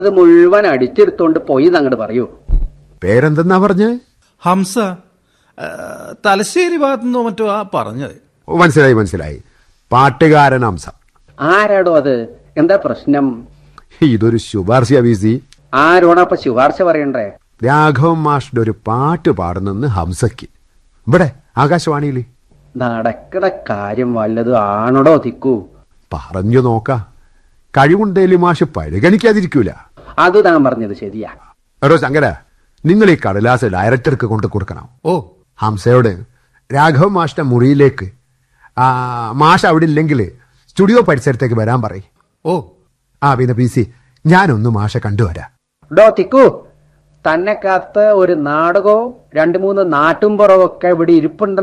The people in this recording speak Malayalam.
ഇത് മുഴുവൻ അടിച്ചെടുത്തോണ്ട് പോയി അങ്ങോട്ട് പറയൂ പേരെന്തെന്നാ പറഞ്ഞ് ഹംസ ആ, തലശ്ശേരി ഭാഗത്തുനിന്നോ മറ്റോ ആ പറഞ്ഞത് ഓ, മനസ്സിലായി മനസ്സിലായി പാട്ടുകാരൻ ഹംസ ആരാടോ അത് എന്താ പ്രശ്നം ഇതൊരു ശുപാർശ വി സി ആരോടപ്പൊ ശുപാർശ പറയണ്ടേ രാഘവൻ മാഷിന്റെ ഒരു പാട്ട് പാടുന്നെന്ന് ഹംസയ്ക്ക് ഇവിടെ ആകാശവാണിയിൽ നടക്കണ കാര്യം വല്ലതും ആണോടോ തിക്കൂ പറഞ്ഞു നോക്ക കഴിവുണ്ടേലി മാഷ് പരിഗണിക്കാതിരിക്കൂല അത് താൻ പറഞ്ഞത് ശരിയാ എടോ ശങ്കര നിങ്ങൾ ഈ കടലാസ് ഡയറക്ടർക്ക് കൊണ്ട് കൊടുക്കണം ഓ ഹംസയോട് രാഘവൻ മാഷിന്റെ മുറിയിലേക്ക് ആ, മാഷ് അവിടെ ഇല്ലെങ്കിൽ സ്റ്റുഡിയോ പരിസരത്തേക്ക് വരാൻ പറയും ഓ ആ പിന്നെ പി സി ഞാനൊന്ന് മാഷെ കണ്ടുവരാം ഡോ തിക്കു തന്നെ കാത്ത് ഒരു നാടകവും രണ്ടു മൂന്ന് നാട്ടുംപുറവും ഒക്കെ ഇവിടെ ഇരിപ്പുണ്ടെന്ന്